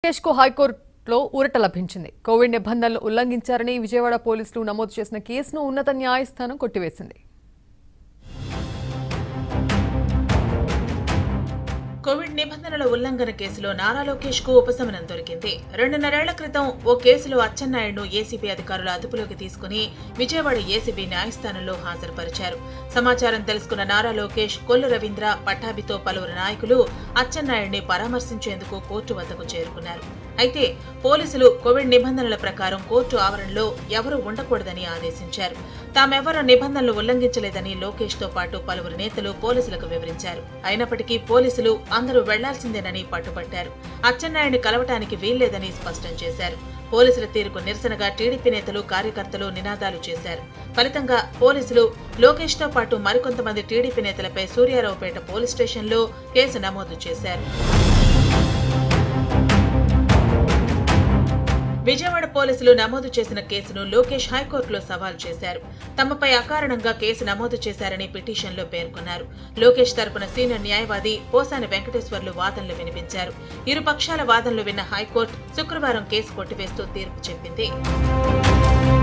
లోకేష్ కు హైకోర్టులో ఊరట లభించింది కోవిడ్ నిబంధనలు ఉల్లంఘించారని విజయవాడ పోలీసులు నమోదు చేసిన కేసును ఉన్నత న్యాయస్థానం కొట్టివేసింది కోవిడ్ నిబంధనల ఉల్లంఘన కేసులో నారా లోకేష్ కు ఉపశమనం దొరికింది రెండున్నరేళ్ల క్రితం ఓ కేసులో అచ్చెన్నాయుడును ఏసీబీ అధికారులు అదుపులోకి తీసుకుని విజయవాడ ఏసీబీ న్యాయస్థానంలో హాజరుపరిచారు సమాచారం తెలుసుకున్న నారా లోకేష్ కొల్లు రవీంద్ర పట్టాభితో పలువురు నాయకులు అచ్చెన్నాయుడిని పరామర్శించేందుకు కోర్టు వద్దకు చేరుకున్నారు అయితే పోలీసులు కోవిడ్ నిబంధనల ప్రకారం కోర్టు ఆవరణలో ఎవరూ ఉండకూడదని ఆదేశించారు తామెవరూ నిబంధనలు ఉల్లంఘించలేదని లోకేష్ తో పాటు పలువురు నేతలు పోలీసులకు వివరించారు అయినప్పటికీ పోలీసులు అందరూ వెళ్లాల్సిందేనని పట్టుబట్టారు అచ్చెన్నాయుడిని కలవటానికి వీల్లేదని స్పష్టం చేశారు పోలీసుల తీరుకు నిరసనగా టీడీపీ నేతలు కార్యకర్తలు నినాదాలు చేశారు ఫలితంగా పోలీసులు లోకేష్ తో పాటు మరికొంతమంది టీడీపీ నేతలపై సూర్యారావుపేట పోలీస్ స్టేషన్లో కేసు నమోదు చేశారు విజయవాడ పోలీసులు నమోదు చేసిన కేసును లోకేష్ హైకోర్టులో సవాల్ చేశారు తమపై అకారణంగా కేసు నమోదు చేశారని పిటిషన్లో పేర్కొన్నారు లోకేష్ తరపున సీనియర్ న్యాయవాది పోసాని వెంకటేశ్వర్లు వాదనలు వినిపించారు ఇరు పక్షాల వాదనలు విన్న హైకోర్టు శుక్రవారం కేసు కొట్టివేస్తూ తీర్పు చెప్పింది